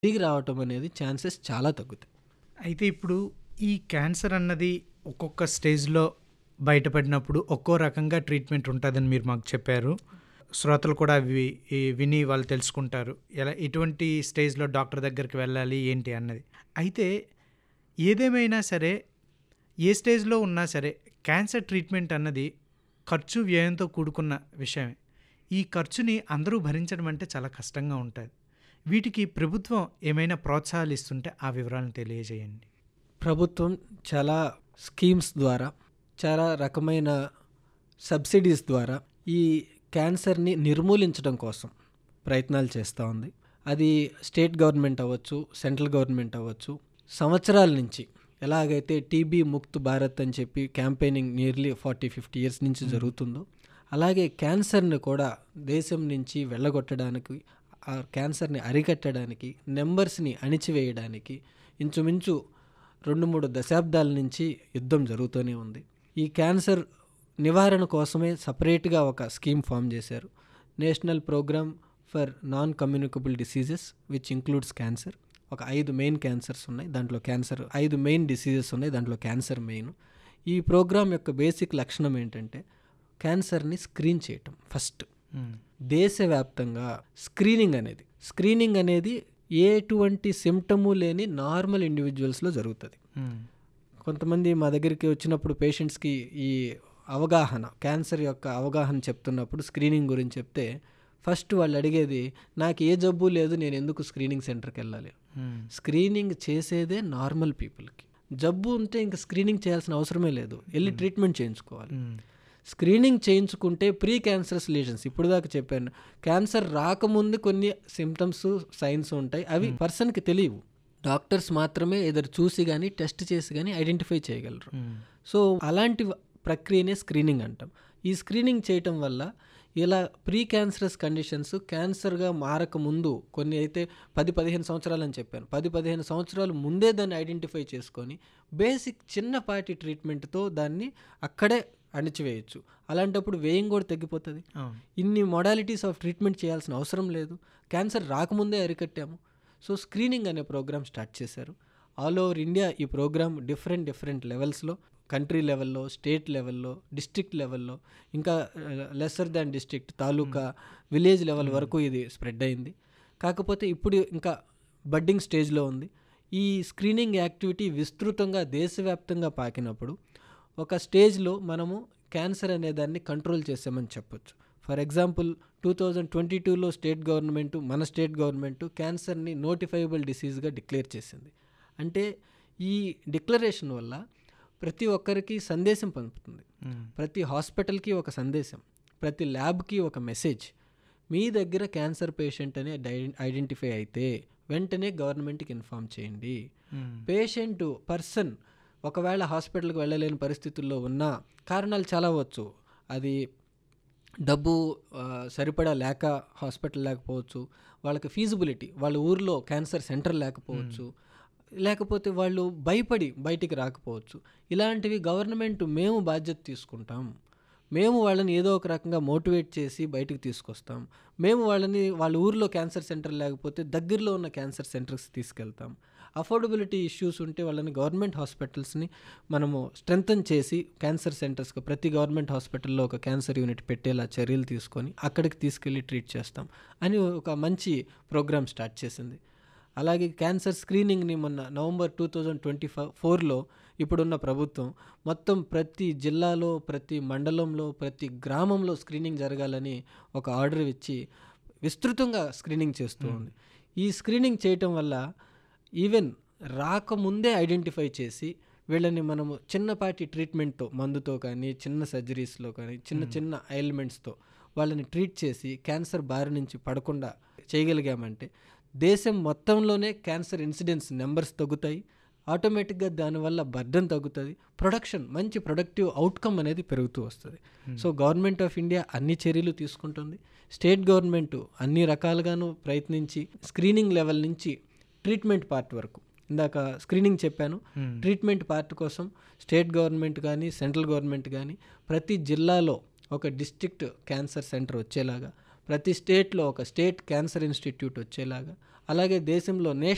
తిరిగి రావటం అనేది ఛాన్సెస్ చాలా తగ్గుతాయి అయితే ఇప్పుడు ఈ క్యాన్సర్ అన్నది ఒక్కొక్క స్టేజ్లో బయటపడినప్పుడు ఒక్కో రకంగా ట్రీట్మెంట్ ఉంటుందని మీరు మాకు చెప్పారు శ్రోతలు కూడా అవి ఈ విని వాళ్ళు తెలుసుకుంటారు ఎలా ఎటువంటి స్టేజ్లో డాక్టర్ దగ్గరికి వెళ్ళాలి ఏంటి అన్నది అయితే ఏదేమైనా సరే ఏ స్టేజ్లో ఉన్నా సరే క్యాన్సర్ ట్రీట్మెంట్ అన్నది ఖర్చు వ్యయంతో కూడుకున్న విషయమే ఈ ఖర్చుని అందరూ భరించడం అంటే చాలా కష్టంగా ఉంటుంది వీటికి ప్రభుత్వం ఏమైనా ప్రోత్సాహాలు ఇస్తుంటే ఆ వివరాలను తెలియజేయండి ప్రభుత్వం చాలా స్కీమ్స్ ద్వారా చాలా రకమైన సబ్సిడీస్ ద్వారా ఈ క్యాన్సర్ని నిర్మూలించడం కోసం ప్రయత్నాలు చేస్తూ ఉంది అది స్టేట్ గవర్నమెంట్ అవ్వచ్చు సెంట్రల్ గవర్నమెంట్ అవ్వచ్చు సంవత్సరాల నుంచి ఎలాగైతే టీబీ ముక్త్ భారత్ అని చెప్పి campaigning nearly forty fifty years నుంచి జరుగుతుందో అలాగే క్యాన్సర్ని కూడా దేశం నుంచి వెళ్ళగొట్టడానికి ఆ క్యాన్సర్ని అరికట్టడానికి నెంబర్స్ని అణిచివేయడానికి ఇంచుమించు రెండు మూడు దశాబ్దాల నుంచి యుద్ధం జరుగుతూనే ఉంది ఈ క్యాన్సర్ నివారణ కోసమే సపరేట్గా ఒక స్కీమ్ ఫామ్ చేశారు national program for non communicable diseases which includes cancer ఒక ఐదు మెయిన్ క్యాన్సర్స్ ఉన్నాయి దాంట్లో క్యాన్సర్ ఐదు మెయిన్ డిసీజెస్ ఉన్నాయి దాంట్లో క్యాన్సర్ మెయిన్ ఈ ప్రోగ్రామ్ యొక్క బేసిక్ లక్షణం ఏంటంటే క్యాన్సర్ని స్క్రీన్ చేయటం ఫస్ట్ దేశవ్యాప్తంగా స్క్రీనింగ్ అనేది స్క్రీనింగ్ అనేది ఎటువంటి సిమ్టము లేని నార్మల్ ఇండివిజువల్స్లో జరుగుతుంది కొంతమంది మా దగ్గరికి వచ్చినప్పుడు పేషెంట్స్కి ఈ అవగాహన క్యాన్సర్ యొక్క అవగాహన చెప్తున్నప్పుడు స్క్రీనింగ్ గురించి చెప్తే ఫస్ట్ వాళ్ళు అడిగేది నాకు ఏ జబ్బు లేదు నేను ఎందుకు స్క్రీనింగ్ సెంటర్కి వెళ్ళాలి స్క్రీనింగ్ చేసేదే నార్మల్ పీపుల్కి జబ్బు ఉంటే ఇంకా స్క్రీనింగ్ చేయాల్సిన అవసరమే లేదు వెళ్ళి ట్రీట్మెంట్ చేయించుకోవాలి స్క్రీనింగ్ చేయించుకుంటే ప్రీ క్యాన్సరస్ లీజన్స్ ఇప్పుడు దాకా చెప్పాను క్యాన్సర్ రాకముందు కొన్ని సిమ్టమ్స్ సైన్స్ ఉంటాయి అవి పర్సన్కి తెలియవు డాక్టర్స్ మాత్రమే ఎదురు చూసి కానీ టెస్ట్ చేసి కానీ ఐడెంటిఫై చేయగలరు సో అలాంటి ప్రక్రియనే స్క్రీనింగ్ అంటాం ఈ స్క్రీనింగ్ చేయటం వల్ల ఇలా ప్రీ క్యాన్సరస్ కండిషన్స్ క్యాన్సర్గా మారక ముందు కొన్ని అయితే పది పదిహేను సంవత్సరాలు అని చెప్పాను పది పదిహేను సంవత్సరాలు ముందే దాన్ని ఐడెంటిఫై చేసుకొని బేసిక్ చిన్నపాటి ట్రీట్మెంట్తో దాన్ని అక్కడే అణిచివేయచ్చు అలాంటప్పుడు వ్యయం కూడా తగ్గిపోతుంది ఇన్ని మోడాలిటీస్ ఆఫ్ ట్రీట్మెంట్ చేయాల్సిన అవసరం లేదు క్యాన్సర్ రాకముందే అరికట్టాము సో స్క్రీనింగ్ అనే ప్రోగ్రామ్ స్టార్ట్ చేశారు ఆల్ ఓవర్ ఇండియా ఈ ప్రోగ్రామ్ డిఫరెంట్ డిఫరెంట్ లెవెల్స్లో కంట్రీ లెవెల్లో స్టేట్ లెవెల్లో డిస్ట్రిక్ట్ లెవెల్లో ఇంకా lesser than district taluka village level వరకు ఇది స్ప్రెడ్ అయింది కాకపోతే ఇప్పుడు ఇంకా బడ్డింగ్ స్టేజ్లో ఉంది ఈ స్క్రీనింగ్ యాక్టివిటీ విస్తృతంగా దేశవ్యాప్తంగా పాకినప్పుడు ఒక స్టేజ్లో మనము క్యాన్సర్ అనే దాన్ని కంట్రోల్ చేసామని చెప్పొచ్చు for example two thousand twenty టూలో స్టేట్ గవర్నమెంట్ మన స్టేట్ గవర్నమెంట్ క్యాన్సర్ని నోటిఫైబుల్ డిసీజ్గా డిక్లేర్ చేసింది అంటే ఈ డిక్లరేషన్ వల్ల ప్రతి ఒక్కరికి సందేశం పంపుతుంది ప్రతి హాస్పిటల్కి ఒక సందేశం ప్రతి ల్యాబ్కి ఒక మెసేజ్ మీ దగ్గర క్యాన్సర్ పేషెంట్ అని ఐడెంటిఫై అయితే వెంటనే గవర్నమెంట్కి ఇన్ఫామ్ చేయండి పేషెంట్ పర్సన్ ఒకవేళ హాస్పిటల్కి వెళ్ళలేని పరిస్థితుల్లో ఉన్న కారణాలు చాలా అవ్వచ్చు అది డబ్బు సరిపడా లేక హాస్పిటల్ లేకపోవచ్చు వాళ్ళకి ఫీజిబిలిటీ వాళ్ళ ఊర్లో క్యాన్సర్ సెంటర్ లేకపోవచ్చు లేకపోతే వాళ్ళు భయపడి బయటికి రాకపోవచ్చు ఇలాంటివి గవర్నమెంట్ మేము బాధ్యత తీసుకుంటాం మేము వాళ్ళని ఏదో ఒక రకంగా మోటివేట్ చేసి బయటకు తీసుకొస్తాం మేము వాళ్ళని వాళ్ళ ఊర్లో క్యాన్సర్ సెంటర్ లేకపోతే దగ్గరలో ఉన్న క్యాన్సర్ సెంటర్స్ తీసుకెళ్తాం అఫోర్డబిలిటీ ఇష్యూస్ ఉంటే వాళ్ళని గవర్నమెంట్ హాస్పిటల్స్ని మనము స్ట్రెంగ్తన్ చేసి క్యాన్సర్ సెంటర్స్కి ప్రతి గవర్నమెంట్ హాస్పిటల్లో ఒక క్యాన్సర్ యూనిట్ పెట్టేలా చర్యలు తీసుకొని అక్కడికి తీసుకెళ్ళి ట్రీట్ చేస్తాం అని ఒక మంచి ప్రోగ్రామ్ స్టార్ట్ చేసింది అలాగే క్యాన్సర్ స్క్రీనింగ్ని మొన్న నవంబర్ టూ థౌజండ్ ట్వంటీ ఫోర్లో ఇప్పుడున్న ప్రభుత్వం మొత్తం ప్రతి జిల్లాలో ప్రతి మండలంలో ప్రతి గ్రామంలో స్క్రీనింగ్ జరగాలని ఒక ఆర్డర్ ఇచ్చి విస్తృతంగా స్క్రీనింగ్ చేస్తూ ఉంది ఈ స్క్రీనింగ్ చేయటం వల్ల ఈవెన్ రాకముందే ఐడెంటిఫై చేసి వీళ్ళని మనము చిన్నపాటి ట్రీట్మెంట్తో మందుతో కానీ చిన్న సర్జరీస్లో కానీ చిన్న చిన్న ఎయిల్మెంట్స్తో వాళ్ళని ట్రీట్ చేసి క్యాన్సర్ బారి నుంచి పడకుండా చేయగలిగామంటే దేశం మొత్తంలోనే క్యాన్సర్ ఇన్సిడెన్స్ నెంబర్స్ తగ్గుతాయి ఆటోమేటిక్గా దానివల్ల బర్డన్ తగ్గుతుంది ప్రొడక్షన్ మంచి ప్రొడక్టివ్ అవుట్కమ్ అనేది పెరుగుతూ వస్తుంది సో గవర్నమెంట్ ఆఫ్ ఇండియా అన్ని చర్యలు తీసుకుంటుంది స్టేట్ గవర్నమెంట్ అన్ని రకాలుగాను ప్రయత్నించి స్క్రీనింగ్ లెవెల్ నుంచి ట్రీట్మెంట్ పార్ట్ వరకు ఇందాక స్క్రీనింగ్ చెప్పాను ట్రీట్మెంట్ పార్ట్ కోసం స్టేట్ గవర్నమెంట్ కానీ సెంట్రల్ గవర్నమెంట్ కానీ ప్రతి జిల్లాలో ఒక డిస్ట్రిక్ట్ క్యాన్సర్ సెంటర్ వచ్చేలాగా ప్రతి స్టేట్లో ఒక స్టేట్ క్యాన్సర్ ఇన్స్టిట్యూట్ వచ్చేలాగా అలాగే దేశంలో నేషనల్